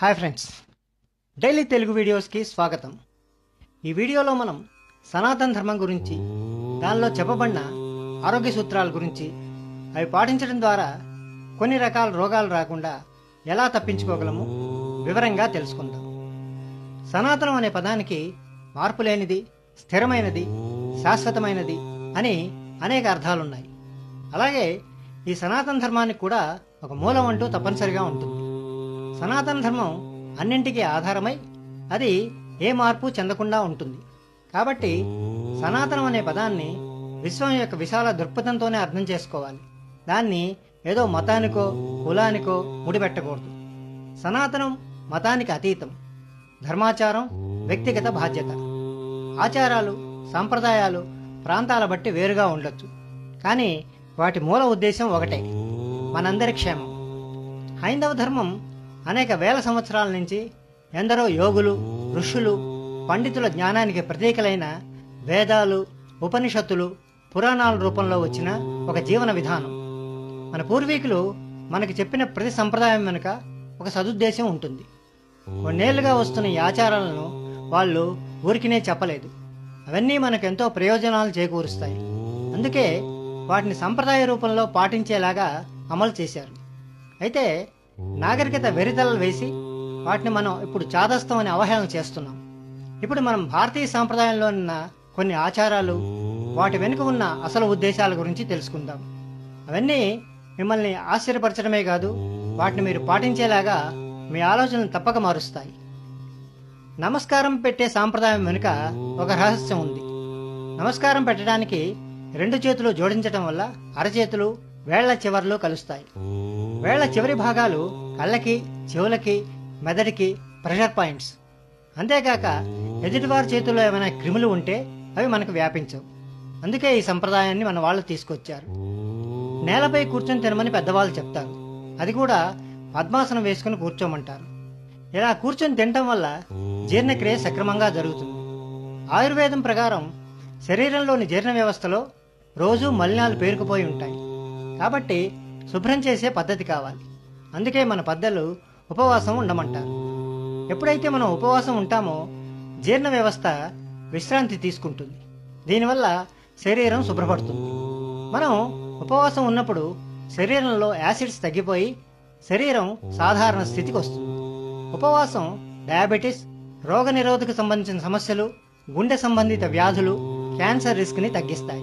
hi friends daily Telugu వీడియోస్కి స్వాగతం ఈ వీడియోలో మనం సనాతన ధర్మం గురించి దానిలో చెప్పబడిన ఆరోగ్య సూత్రాల గురించి అవి పాటించడం ద్వారా కొన్ని రకాల రోగాలు రాకుండా ఎలా తప్పించుకోగలము వివరంగా తెలుసుకుందాం సనాతనం అనే పదానికి మార్పు లేనిది స్థిరమైనది శాశ్వతమైనది అని అనేక అర్థాలున్నాయి అలాగే ఈ సనాతన ధర్మానికి కూడా ఒక మూలం అంటూ తప్పనిసరిగా ఉంటుంది సనాతన ధర్మం అన్నింటికీ ఆధారమై అది ఏ మార్పు చెందకుండా ఉంటుంది కాబట్టి సనాతనం అనే పదాన్ని విశ్వం యొక్క విశాల దృక్పథంతోనే అర్థం చేసుకోవాలి దాన్ని ఏదో మతానికో కులానికో ముడిపెట్టకూడదు సనాతనం మతానికి అతీతం ధర్మాచారం వ్యక్తిగత బాధ్యత ఆచారాలు సాంప్రదాయాలు ప్రాంతాల బట్టి వేరుగా ఉండొచ్చు కానీ వాటి మూల ఉద్దేశం ఒకటే మనందరి క్షేమం హైందవ ధర్మం అనేక వేల సంవత్సరాల నుంచి ఎందరో యోగులు ఋషులు పండితుల జ్ఞానానికి ప్రతీకలైన వేదాలు ఉపనిషత్తులు పురాణాల రూపంలో వచ్చిన ఒక జీవన విధానం మన పూర్వీకులు మనకి చెప్పిన ప్రతి సంప్రదాయం వెనుక ఒక సదుద్దేశం ఉంటుంది కొన్నేళ్లుగా వస్తున్న ఈ ఆచారాలను వాళ్ళు ఊరికినే చెప్పలేదు అవన్నీ మనకు ఎంతో ప్రయోజనాలు చేకూరుస్తాయి అందుకే వాటిని సంప్రదాయ రూపంలో పాటించేలాగా అమలు చేశారు అయితే నాగరికత వెరితలలు వేసి వాటిని మనం ఇప్పుడు చాదస్తం అని అవహేళన చేస్తున్నాం ఇప్పుడు మనం భారతీయ సాంప్రదాయంలో ఉన్న కొన్ని ఆచారాలు వాటి వెనుక ఉన్న అసలు ఉద్దేశాల గురించి తెలుసుకుందాం అవన్నీ మిమ్మల్ని ఆశ్చర్యపరచడమే కాదు వాటిని మీరు పాటించేలాగా మీ ఆలోచనలు తప్పక మారుస్తాయి నమస్కారం పెట్టే సాంప్రదాయం వెనుక ఒక రహస్యం ఉంది నమస్కారం పెట్టడానికి రెండు చేతులు జోడించటం వల్ల అరచేతులు వేళ్ల చివర్లు కలుస్తాయి వేళ్ల చివరి భాగాలు కళ్ళకి చెవులకి మెదడికి ప్రెషర్ పాయింట్స్ అంతేకాక ఎదుటివారి చేతుల్లో ఏమైనా క్రిములు ఉంటే అవి మనకు వ్యాపించవు అందుకే ఈ సంప్రదాయాన్ని మన వాళ్ళు తీసుకొచ్చారు నేలపై కూర్చొని తినమని పెద్దవాళ్ళు చెప్తారు అది కూడా పద్మాసనం వేసుకుని కూర్చోమంటారు ఇలా కూర్చొని తినటం వల్ల జీర్ణక్రియ సక్రమంగా జరుగుతుంది ఆయుర్వేదం ప్రకారం శరీరంలోని జీర్ణ వ్యవస్థలో రోజు మలినాలు పేరుకుపోయి ఉంటాయి కాబట్టి శుభ్రం చేసే పద్ధతి కావాలి అందుకే మన పెద్దలు ఉపవాసం ఉండమంటారు ఎప్పుడైతే మనం ఉపవాసం ఉంటామో జీర్ణ వ్యవస్థ విశ్రాంతి తీసుకుంటుంది దీనివల్ల శరీరం శుభ్రపడుతుంది మనం ఉపవాసం ఉన్నప్పుడు శరీరంలో యాసిడ్స్ తగ్గిపోయి శరీరం సాధారణ స్థితికి వస్తుంది ఉపవాసం డయాబెటిస్ రోగనిరోధక సంబంధించిన సమస్యలు గుండె సంబంధిత వ్యాధులు క్యాన్సర్ రిస్క్ని తగ్గిస్తాయి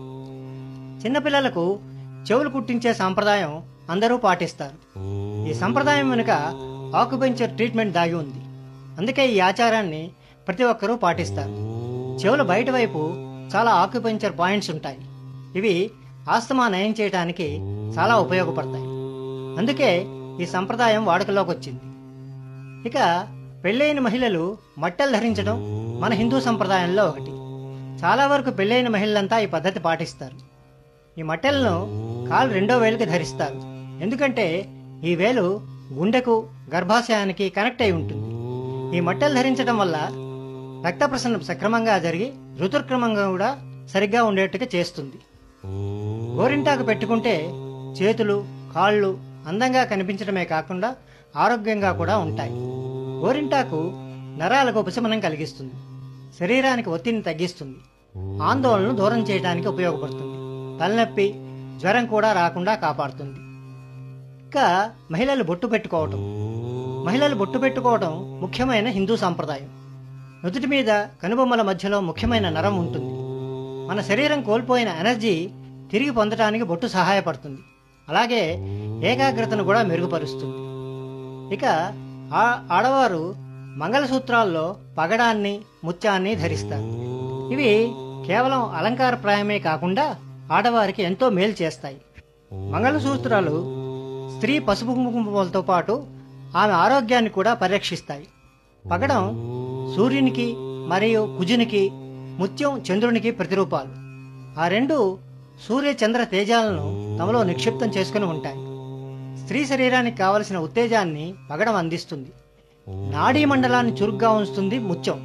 చిన్నపిల్లలకు చెవులు కుట్టించే సాంప్రదాయం అందరూ పాటిస్తారు ఈ సంప్రదాయం వెనుక ఆక్యుపెంచర్ ట్రీట్మెంట్ దాగి ఉంది అందుకే ఈ ఆచారాన్ని ప్రతి ఒక్కరూ పాటిస్తారు చెవుల బయట వైపు చాలా ఆక్యుపెంచర్ పాయింట్స్ ఉంటాయి ఇవి ఆస్తమా నయం చేయడానికి చాలా ఉపయోగపడతాయి అందుకే ఈ సంప్రదాయం వాడుకలోకి వచ్చింది ఇక పెళ్ళైన మహిళలు మట్టెలు ధరించడం మన హిందూ సంప్రదాయంలో ఒకటి చాలా వరకు పెళ్ళైన మహిళలంతా ఈ పద్ధతి పాటిస్తారు ఈ మట్టెలను కాలు రెండో వేలుకి ధరిస్తారు ఎందుకంటే ఈ వేలు గుండెకు గర్భాశయానికి కనెక్ట్ అయి ఉంటుంది ఈ మట్టెలు ధరించడం వల్ల రక్త ప్రసరణ సక్రమంగా జరిగి ఋతుక్రమంగా కూడా సరిగ్గా ఉండేట్టుగా చేస్తుంది గోరింటాకు పెట్టుకుంటే చేతులు కాళ్ళు అందంగా కనిపించడమే కాకుండా ఆరోగ్యంగా కూడా ఉంటాయి గోరింటాకు నరాలకు ఉపశమనం కలిగిస్తుంది శరీరానికి ఒత్తిడిని తగ్గిస్తుంది ఆందోళనను దూరం చేయడానికి ఉపయోగపడుతుంది తలనొప్పి జ్వరం కూడా రాకుండా కాపాడుతుంది ఇంకా మహిళలు బొట్టు పెట్టుకోవటం మహిళలు బొట్టు పెట్టుకోవడం ముఖ్యమైన హిందూ సాంప్రదాయం నుదుటి మీద కనుబొమ్మల మధ్యలో ముఖ్యమైన నరం ఉంటుంది మన శరీరం కోల్పోయిన ఎనర్జీ తిరిగి పొందడానికి బొట్టు సహాయపడుతుంది అలాగే ఏకాగ్రతను కూడా మెరుగుపరుస్తుంది ఇక ఆ- ఆడవారు మంగళసూత్రాల్లో పగడాన్ని ముత్యాన్ని ధరిస్తారు ఇవి కేవలం అలంకారప్రాయమే కాకుండా ఆడవారికి ఎంతో మేలు చేస్తాయి మంగళసూత్రాలు స్త్రీ పసుపు కుంకుమలతో పాటు ఆమె ఆరోగ్యాన్ని కూడా పరిరక్షిస్తాయి పగడం సూర్యునికి మరియు కుజునికి ముత్యం చంద్రునికి ప్రతిరూపాలు ఆ రెండు సూర్య చంద్ర తేజాలను తమలో నిక్షిప్తం చేసుకుని ఉంటాయి స్త్రీ శరీరానికి కావలసిన ఉత్తేజాన్ని పగడం అందిస్తుంది నాడీ మండలాన్ని చురుగ్గా ఉంచుతుంది ముత్యం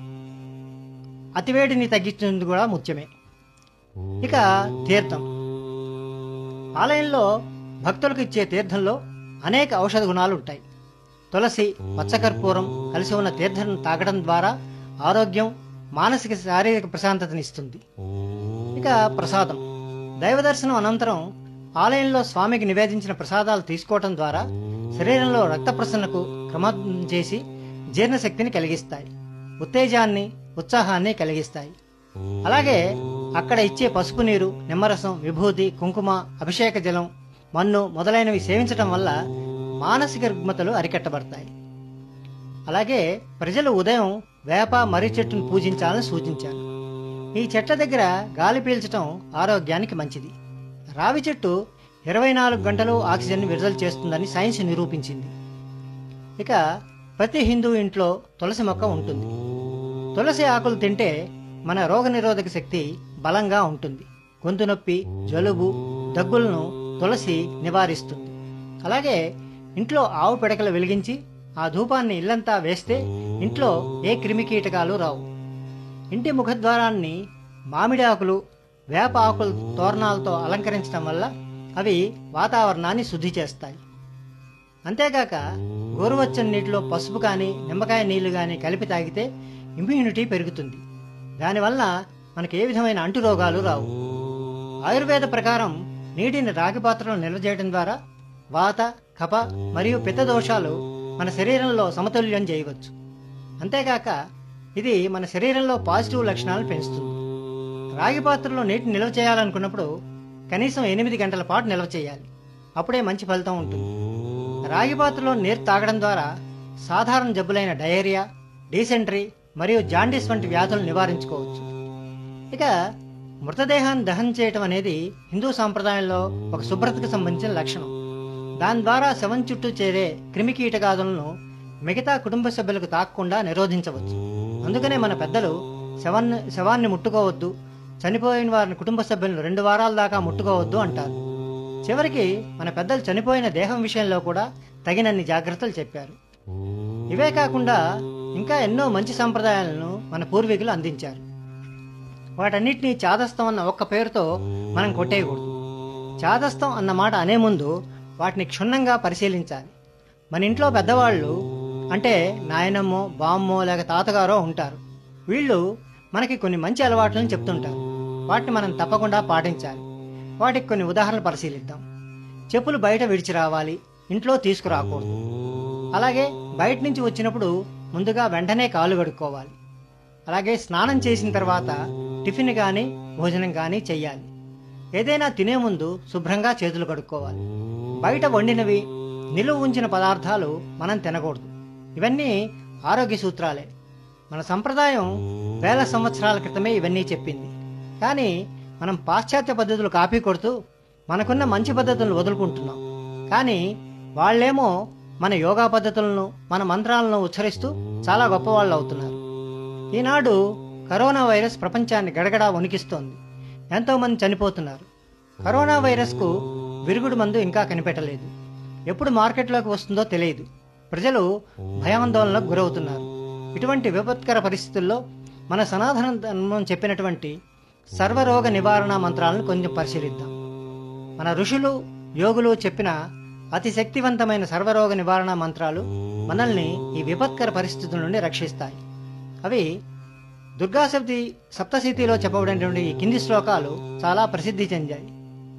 అతివేడిని తగ్గించుతుంది కూడా ముత్యమే ఇక తీర్థం ఆలయంలో భక్తులకు ఇచ్చే తీర్థంలో అనేక ఔషధ గుణాలు ఉంటాయి తులసి పచ్చకర్పూరం కలిసి ఉన్న తీర్థం తాగడం ద్వారా ఆరోగ్యం మానసిక శారీరక ప్రశాంతతనిస్తుంది ఇక ప్రసాదం దైవ దర్శనం అనంతరం ఆలయంలో స్వామికి నివేదించిన ప్రసాదాలు తీసుకోవటం ద్వారా శరీరంలో రక్త ప్రసరణకు క్రమం చేసి జీర్ణశక్తిని కలిగిస్తాయి ఉత్తేజాన్ని ఉత్సాహాన్ని కలిగిస్తాయి అలాగే అక్కడ ఇచ్చే పసుపు నీరు నిమ్మరసం విభూతి కుంకుమ అభిషేక జలం మన్ను మొదలైనవి సేవించటం వల్ల మానసిక రుగ్మతలు అరికట్టబడతాయి అలాగే ప్రజలు ఉదయం వేప మర్రి చెట్టును పూజించాలని సూచించాను ఈ చెట్ల దగ్గర గాలి పీల్చటం ఆరోగ్యానికి మంచిది రావి చెట్టు ఇరవై నాలుగు గంటలు ఆక్సిజన్ విడుదల చేస్తుందని సైన్స్ నిరూపించింది ఇక ప్రతి హిందూ ఇంట్లో తులసి మొక్క ఉంటుంది తులసి ఆకులు తింటే మన రోగనిరోధక శక్తి బలంగా ఉంటుంది గొంతు నొప్పి జలుబు దగ్గులను తులసి నివారిస్తుంది అలాగే ఇంట్లో ఆవు పిడకలు వెలిగించి ఆ ధూపాన్ని ఇల్లంతా వేస్తే ఇంట్లో ఏ క్రిమి కీటకాలు రావు ఇంటి ముఖద్వారాన్ని మామిడి ఆకులు వేప ఆకుల తోరణాలతో అలంకరించడం వల్ల అవి వాతావరణాన్ని శుద్ధి చేస్తాయి అంతేగాక గోరువచ్చని నీటిలో పసుపు కానీ నిమ్మకాయ నీళ్లు కానీ కలిపి తాగితే ఇమ్యూనిటీ పెరుగుతుంది దానివల్ల మనకి ఏ విధమైన అంటు రోగాలు రావు ఆయుర్వేద ప్రకారం నీటిని రాగి పాత్రలో నిల్వ చేయడం ద్వారా వాత కప మరియు పిత్త దోషాలు మన శరీరంలో సమతుల్యం చేయవచ్చు అంతేకాక ఇది మన శరీరంలో పాజిటివ్ లక్షణాలను పెంచుతుంది రాగి పాత్రలో నీటిని నిల్వ చేయాలనుకున్నప్పుడు కనీసం ఎనిమిది గంటల పాటు నిల్వ చేయాలి అప్పుడే మంచి ఫలితం ఉంటుంది రాగి పాత్రలో నీరు తాగడం ద్వారా సాధారణ జబ్బులైన డయేరియా డీసెంట్రీ మరియు జాండీస్ వంటి వ్యాధులను నివారించుకోవచ్చు ఇక మృతదేహాన్ని దహనం చేయటం అనేది హిందూ సాంప్రదాయంలో ఒక శుభ్రతకు సంబంధించిన లక్షణం దాని ద్వారా శవం చుట్టూ చేరే క్రిమి కీటకాదులను మిగతా కుటుంబ సభ్యులకు తాకకుండా నిరోధించవచ్చు అందుకనే మన పెద్దలు శవాన్ని శవాన్ని ముట్టుకోవద్దు చనిపోయిన వారిని కుటుంబ సభ్యులను రెండు వారాల దాకా ముట్టుకోవద్దు అంటారు చివరికి మన పెద్దలు చనిపోయిన దేహం విషయంలో కూడా తగినన్ని జాగ్రత్తలు చెప్పారు ఇవే కాకుండా ఇంకా ఎన్నో మంచి సంప్రదాయాలను మన పూర్వీకులు అందించారు వాటన్నిటినీ చాదస్తం అన్న ఒక్క పేరుతో మనం కొట్టేయకూడదు చాదస్తం అన్న మాట అనే ముందు వాటిని క్షుణ్ణంగా పరిశీలించాలి మన ఇంట్లో పెద్దవాళ్ళు అంటే నాయనమ్మో బామ్మో లేక తాతగారో ఉంటారు వీళ్ళు మనకి కొన్ని మంచి అలవాట్లను చెప్తుంటారు వాటిని మనం తప్పకుండా పాటించాలి వాటికి కొన్ని ఉదాహరణలు పరిశీలిద్దాం చెప్పులు బయట విడిచి రావాలి ఇంట్లో తీసుకురాకూడదు అలాగే బయట నుంచి వచ్చినప్పుడు ముందుగా వెంటనే కాళ్ళు కడుక్కోవాలి అలాగే స్నానం చేసిన తర్వాత టిఫిన్ కానీ భోజనం కానీ చెయ్యాలి ఏదైనా తినే ముందు శుభ్రంగా చేతులు కడుక్కోవాలి బయట వండినవి నిలువ ఉంచిన పదార్థాలు మనం తినకూడదు ఇవన్నీ ఆరోగ్య సూత్రాలే మన సంప్రదాయం వేల సంవత్సరాల క్రితమే ఇవన్నీ చెప్పింది కానీ మనం పాశ్చాత్య పద్ధతులు కాపీ కొడుతూ మనకున్న మంచి పద్ధతులను వదులుకుంటున్నాం కానీ వాళ్ళేమో మన యోగా పద్ధతులను మన మంత్రాలను ఉచ్చరిస్తూ చాలా గొప్పవాళ్ళు అవుతున్నారు ఈనాడు కరోనా వైరస్ ప్రపంచాన్ని గడగడా వణికిస్తోంది ఎంతోమంది చనిపోతున్నారు కరోనా వైరస్కు విరుగుడు మందు ఇంకా కనిపెట్టలేదు ఎప్పుడు మార్కెట్లోకి వస్తుందో తెలియదు ప్రజలు భయాందోళనకు గురవుతున్నారు ఇటువంటి విపత్కర పరిస్థితుల్లో మన సనాతన ధర్మం చెప్పినటువంటి సర్వరోగ నివారణ మంత్రాలను కొంచెం పరిశీలిద్దాం మన ఋషులు యోగులు చెప్పిన అతి శక్తివంతమైన సర్వరోగ నివారణ మంత్రాలు మనల్ని ఈ విపత్కర పరిస్థితుల నుండి రక్షిస్తాయి అవి దుర్గాసప్తి సప్తశతిలో చెప్పబడినటువంటి ఈ కింది శ్లోకాలు చాలా ప్రసిద్ధి చెందాయి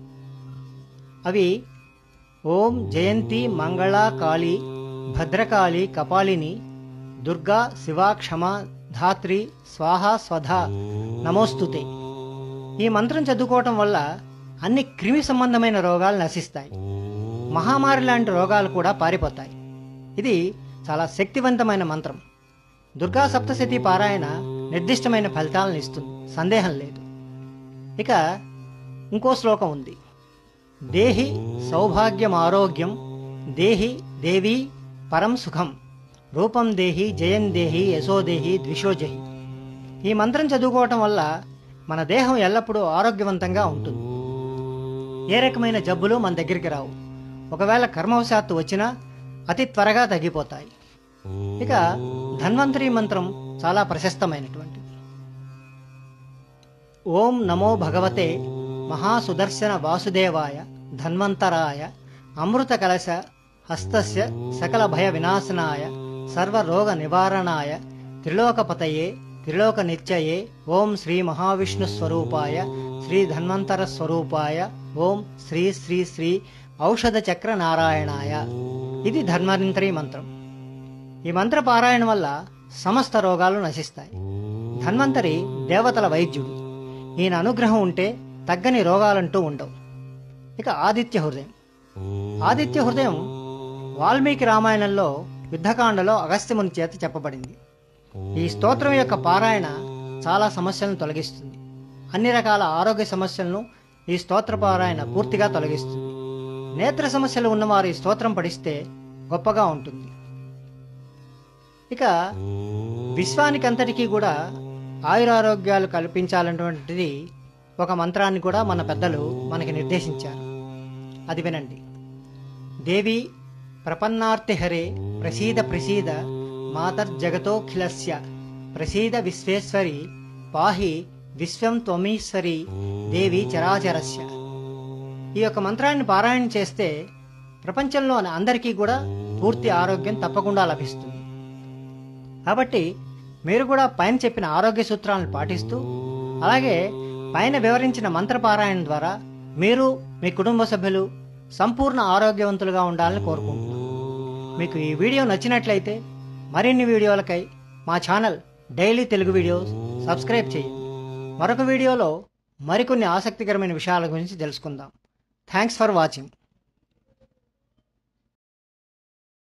అవి ఓం జయంతి మంగళ కాళి భద్రకాళి కపాలిని దుర్గా శివ క్షమ ధాత్రి స్వాహ స్వధ నమోస్తుతే ఈ మంత్రం చదువుకోవటం వల్ల అన్ని క్రిమి సంబంధమైన రోగాలు నశిస్తాయి మహామారి లాంటి రోగాలు కూడా పారిపోతాయి ఇది చాలా శక్తివంతమైన మంత్రం దుర్గా సప్తశతి పారాయణ నిర్దిష్టమైన ఫలితాలను ఇస్తుంది సందేహం లేదు ఇక ఇంకో శ్లోకం ఉంది దేహి సౌభాగ్యం ఆరోగ్యం దేహి దేవి పరం సుఖం రూపం దేహి జయం దేహి యశోదేహి ద్విషోజహి ఈ మంత్రం చదువుకోవటం వల్ల మన దేహం ఎల్లప్పుడూ ఆరోగ్యవంతంగా ఉంటుంది ఏ రకమైన జబ్బులు మన దగ్గరికి రావు ఒకవేళ కర్మవశాత్తు వచ్చినా అతి త్వరగా తగ్గిపోతాయి ఇక ధన్వంతరి మంత్రం చాలా ప్రశస్తమైనటువంటిది ఓం నమో భగవతే మహాసుదర్శన వాసుదేవాయ ధన్వంతరాయ అమృత కలశ హస్తస్య సకల భయ వినాశనాయ సర్వరోగ నివారణాయ త్రిలోకపతయే త్రిలోక నిత్యయే ఓం శ్రీ మహావిష్ణు స్వరూపాయ శ్రీ ధన్వంతర స్వరూపాయ ఓం శ్రీ శ్రీ శ్రీ ఔషధ చక్ర నారాయణాయ ఇది ధన్వంతరి మంత్రం ఈ మంత్ర పారాయణ వల్ల సమస్త రోగాలు నశిస్తాయి ధన్వంతరి దేవతల వైద్యుడు ఈయన అనుగ్రహం ఉంటే తగ్గని రోగాలంటూ ఉండవు ఇక ఆదిత్య హృదయం ఆదిత్య హృదయం వాల్మీకి రామాయణంలో యుద్ధకాండలో అగస్త్యముని చేత చెప్పబడింది ఈ స్తోత్రం యొక్క పారాయణ చాలా సమస్యలను తొలగిస్తుంది అన్ని రకాల ఆరోగ్య సమస్యలను ఈ స్తోత్ర పారాయణ పూర్తిగా తొలగిస్తుంది నేత్ర సమస్యలు ఉన్నవారు ఈ స్తోత్రం పఠిస్తే గొప్పగా ఉంటుంది ఇక విశ్వానికంతటికీ కూడా ఆయురారోగ్యాలు కల్పించాలన్నటువంటిది ఒక మంత్రాన్ని కూడా మన పెద్దలు మనకి నిర్దేశించారు అది వినండి దేవి ప్రపన్నార్తిహరే ప్రసీద ప్రసీద మాతర్జగతోఖిలస్య ప్రసీద విశ్వేశ్వరి పాహి విశ్వం త్వమీశ్వరి దేవి చరాచరస్య ఈ యొక్క మంత్రాన్ని పారాయణ చేస్తే ప్రపంచంలోని అందరికీ కూడా పూర్తి ఆరోగ్యం తప్పకుండా లభిస్తుంది కాబట్టి మీరు కూడా పైన చెప్పిన ఆరోగ్య సూత్రాలను పాటిస్తూ అలాగే పైన వివరించిన మంత్రపారాయణ ద్వారా మీరు మీ కుటుంబ సభ్యులు సంపూర్ణ ఆరోగ్యవంతులుగా ఉండాలని కోరుకుంటున్నాను మీకు ఈ వీడియో నచ్చినట్లయితే మరిన్ని వీడియోలకై మా channel daily Telugu videos subscribe చేయండి మరొక వీడియోలో మరికొన్ని ఆసక్తికరమైన విషయాల గురించి తెలుసుకుందాం థ్యాంక్స్ ఫర్ వాచింగ్